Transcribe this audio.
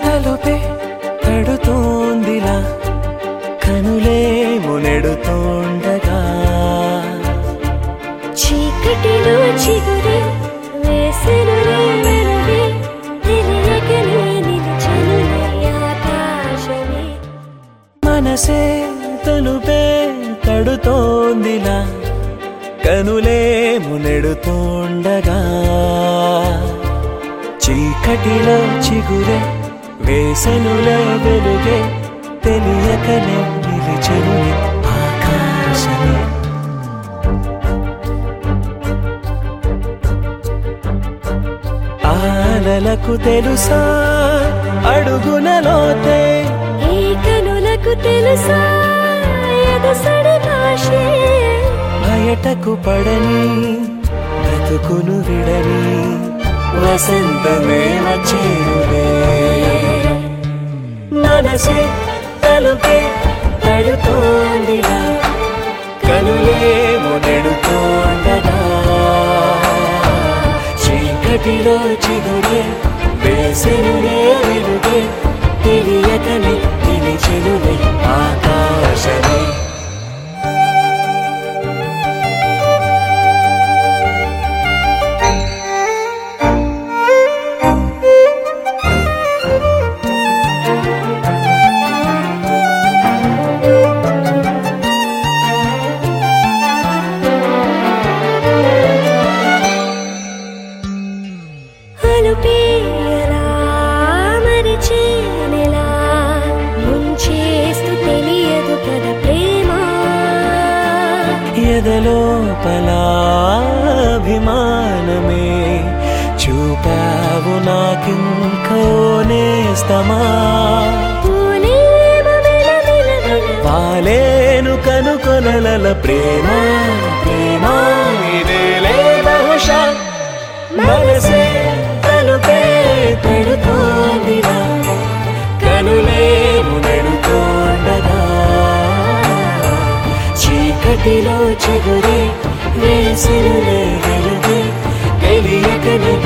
తలుపే తడుతోందిలా కనులే మునెడుతోండగా చీకటిలో చిగురే వేసెనులే వెలుగే తెలియకనే నిలిచెనులే ఆకాశమే మనసే తలుపే తడుతోందిలా కనులే మునెడుతోండగా చీకటిలో చిగురే వేసనుల వెలుగే తెలియకనే నిలిచెనులే ఆకాశమే ఆలలకు తెలుసా అడుగునలోతే ఈ కనులకు తెలుసా ఎదసడి భాషే బయటకు పడని బ్రతుకును విడని వసంతమే వచ్చేరులే మనసే తలుపే తడుతోందిలా కనులేమో నెడుతోండగా చీకటిలో చిగురే వేసెనులే వెలుగే తెలియకని నిలిచెనులే ఆకాశమే అలుపేయలా మరిచేనెలా ముంచేస్తూ తెలియదు కదా ప్రేమ ఎదలోపలాభిమానమే చూపావు నాకింకో నేస్తమా పూలేమ మెలమెలమెల పాలేను కనుకొనల ప్రేమ ప్రేమ ఇదేలే బహుశా మనసే తలుపే పెడుతోందిరా కనులేము నెడుతోండగా చీకటిలో చిగురే వేసిరులే వెలుగే తెలియకనే